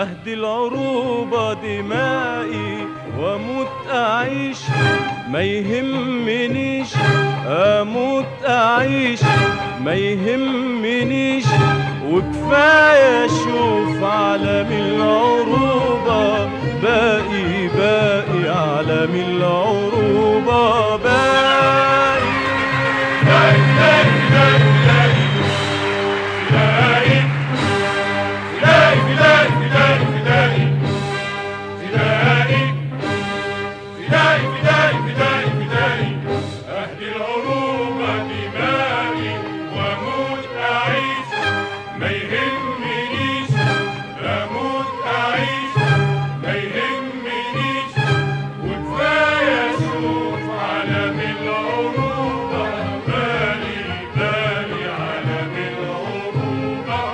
أهدي العروبة دمائي وأموت أعيش ما يهمنيش أموت أعيش ما يهمنيش وكفاية أشوف عالم العروبة باقي باقي عالم العروبة باقي ما يهمنيش اموت اعيش ما يهمنيش وكفايه اشوف عالم العروبه بالي بالي عالم العروبه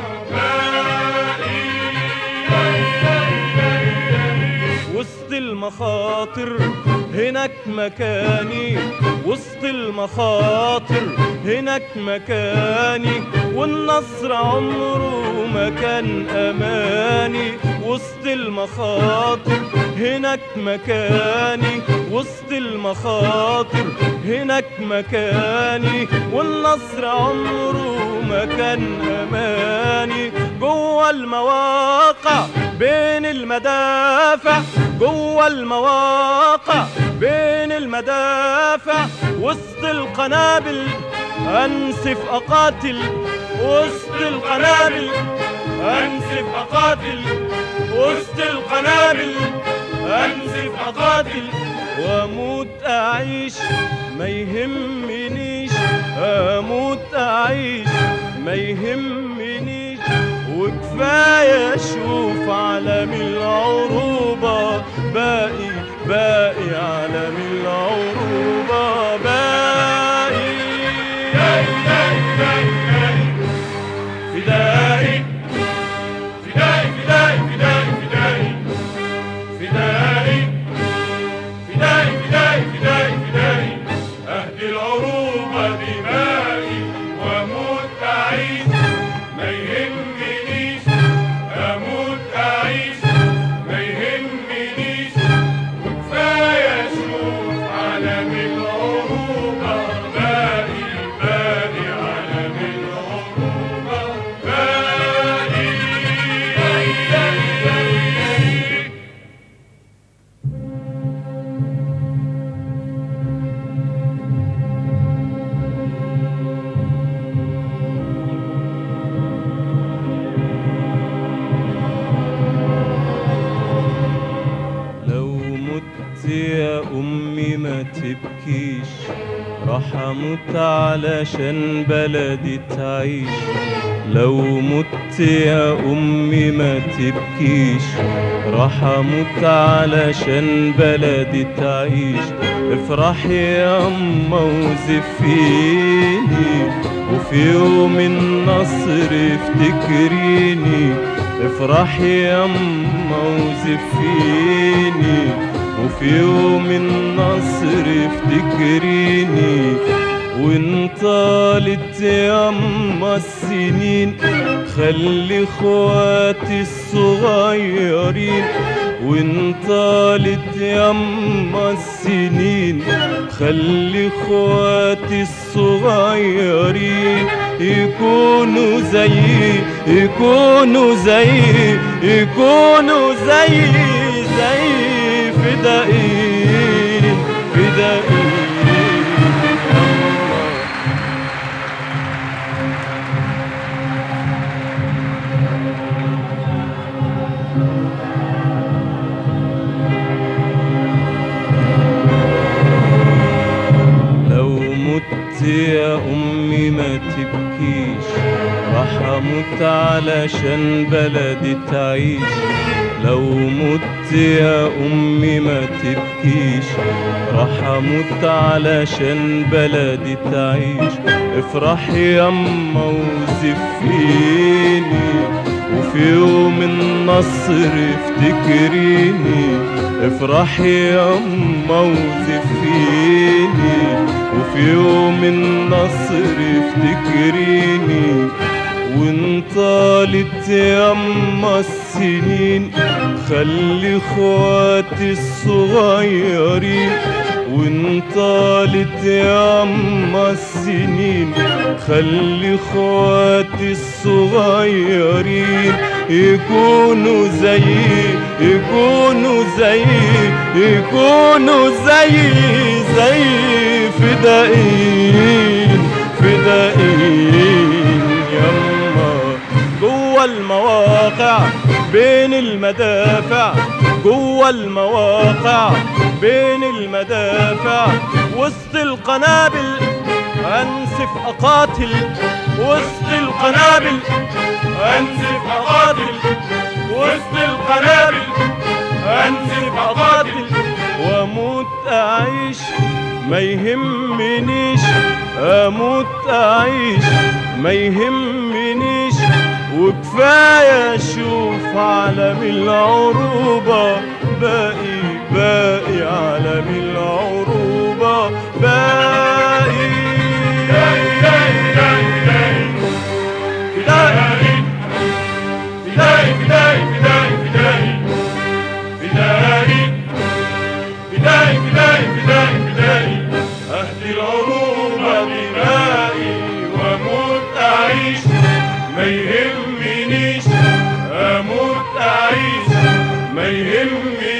بالي وسط المخاطر هناك مكاني وسط المخاطر هناك مكاني والنصر عمره ما كان أماني وسط المخاطر هناك مكاني وسط المخاطر هناك مكاني والنصر عمره ما كان أماني جوه المواقع بين المدافع جوه المواقع بين المدافع وسط القنابل أنسف أقاتل وسط القنابل أنسف أقاتل وسط القنابل أنسف أقاتل وأموت أعيش ما يهمنيش أموت أعيش ما يهمنيش وكفاية أشوف عالم العروبة باقي باقي عالم العروبة باقي فدائي فدائي فدائي فدائي فدائي فدائي فدائي فدائي فدائي فدائي أهدي العروبة دمائي وأموت أعيش ما يهمنيش أموت أعيش ما يهمنيش وكفاية أشوف عالم العروبة باقي باقي عالم العروبة باقي لو مت يا أمي ما تبكيش راح أموت علشان بلدي تعيش لو مت يا أمي ما تبكيش راح أموت علشان بلدي تعيش افرحي يا أما وزفيني وفي يوم النصر افتكريني افرحي يا أما وزفيني وفي يوم النصر افتكريني وان طالت ياما السنين خلي اخواتي الصغيرين وان طالت ياما السنين خلي اخواتي الصغيرين يكونوا زي يكونوا زي يكونوا زي زي فدائين فدائين لو مت يا أمي ما تبكيش راح أموت علشان بلدي تعيش لو مت يا أمي ما تبكيش راح أموت علشان بلدي تعيش افرحي ياما وزفيني وفي يوم النصر افتكريني افرحي ياما وزفيني وفي يوم النصر افتكريني وان طالت يما السنين خلي اخواتي الصغيرين وان طالت يما السنين خلي اخواتي الصغيرين يكونوا زي يكونوا زي يكونوا زي زي فدائين فدائين يما جوه المواقع بين المدافع جوه المواقع بين المدافع وسط القنابل انسف اقاتل وسط القنابل أنزف أقاتل وسط القنابل انسف اقاتل واموت اعيش ما يهمنيش اموت اعيش ما يهمنيش وكفايه اشوف عالم العروبه باقي باقي عالم العروبه باقي فدائي فدائي فدائي فدائي فدائي فدائي فدائي فدائي فدائي أهدي العروبة دمائي وأموت أعيش ما يهمنيش أموت أعيش ما يهمنيش